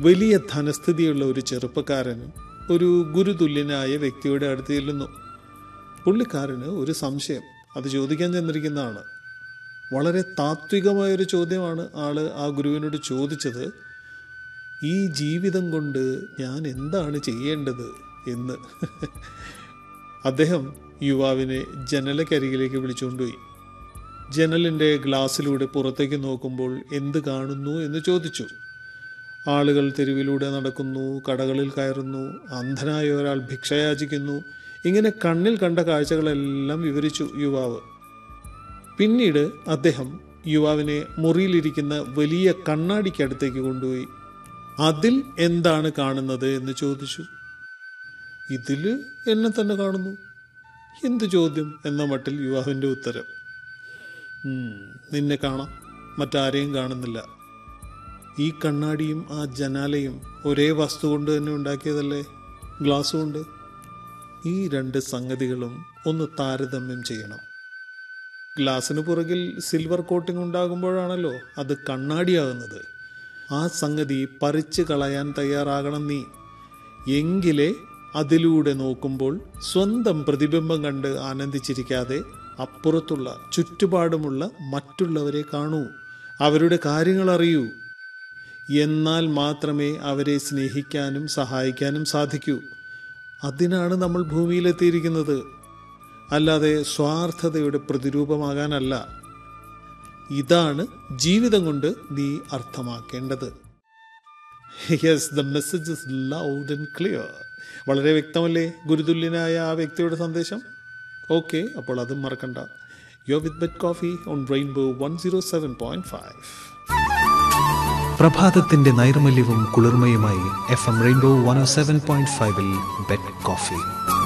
വലിയ ധനസ്ഥിതിയുള്ള ഒരു ചെറുപ്പക്കാരൻ ഒരു ഗുരുതുല്യനായ വ്യക്തിയുടെ അടുത്ത് ചെല്ലുന്നു പുള്ളിക്കാരന് ഒരു സംശയം അത് ചോദിക്കാൻ ചെന്നിരിക്കുന്നതാണ് വളരെ താത്വികമായൊരു ചോദ്യമാണ് ആള് ആ ഗുരുവിനോട് ചോദിച്ചത് ഈ ജീവിതം കൊണ്ട് ഞാൻ എന്താണ് ചെയ്യേണ്ടത് എന്ന് അദ്ദേഹം യുവാവിനെ ജനലക്കരികിലേക്ക് വിളിച്ചുകൊണ്ടുപോയി ജനലിൻ്റെ ഗ്ലാസ്സിലൂടെ പുറത്തേക്ക് നോക്കുമ്പോൾ എന്ത് കാണുന്നു എന്ന് ചോദിച്ചു ആളുകൾ തെരുവിലൂടെ നടക്കുന്നു കടകളിൽ കയറുന്നു അന്ധനായ ഒരാൾ ഭിക്ഷയാചിക്കുന്നു ഇങ്ങനെ കണ്ണിൽ കണ്ട കാഴ്ചകളെല്ലാം വിവരിച്ചു യുവാവ് പിന്നീട് അദ്ദേഹം യുവാവിനെ മുറിയിലിരിക്കുന്ന വലിയ കണ്ണാടിക്കടുത്തേക്ക് കൊണ്ടുപോയി അതിൽ എന്താണ് കാണുന്നത് എന്ന് ചോദിച്ചു ഇതിൽ എന്നെ തന്നെ കാണുന്നു എന്ത് ചോദ്യം എന്ന മട്ടിൽ യുവാവിൻ്റെ ഉത്തരം "ഉം, നിന്നെ കാണാം മറ്റാരെയും കാണുന്നില്ല ഈ കണ്ണാടിയും ആ ജനാലയും ഒരേ വസ്തു കൊണ്ട് തന്നെ ഉണ്ടാക്കിയതല്ലേ ഗ്ലാസ് കൊണ്ട് ഈ രണ്ട് സംഗതികളും ഒന്ന് താരതമ്യം ചെയ്യണം ഗ്ലാസ്സിന് പുറകിൽ സിൽവർ കോട്ടിംഗ് ഉണ്ടാകുമ്പോഴാണല്ലോ അത് കണ്ണാടിയാകുന്നത് ആ സംഗതി പറിച്ചു കളയാൻ തയ്യാറാകണം നീ എങ്കിലേ അതിലൂടെ നോക്കുമ്പോൾ സ്വന്തം പ്രതിബിംബം കണ്ട് ആനന്ദിച്ചിരിക്കാതെ അപ്പുറത്തുള്ള ചുറ്റുപാടുമുള്ള മറ്റുള്ളവരെ കാണൂ അവരുടെ കാര്യങ്ങൾ അറിയൂ എന്നാൽ മാത്രമേ അവരെ സ്നേഹിക്കാനും സഹായിക്കാനും സാധിക്കൂ അതിനാണ് നമ്മൾ ഭൂമിയിലെത്തിയിരിക്കുന്നത് അല്ലാതെ സ്വാർത്ഥതയുടെ പ്രതിരൂപമാകാനല്ല ഇതാണ് ജീവിതം കൊണ്ട് നീ അർത്ഥമാക്കേണ്ടത് yes the message is loud and clear വളരെ വ്യക്തമല്ലേ ഗുരുതുല്യനായ ആ വ്യക്തിയുടെ സന്ദേശം ഓക്കെ അപ്പോൾ അതും മറക്കണ്ട yo with Bet coffee on rainbow one zero seven point five പ്രഭാതത്തിന്റെ നൈർമല്യവും കുളിർമയുമായി F M rainbow one seven point ഫൈവിൽ ബെറ്റ് കോഫി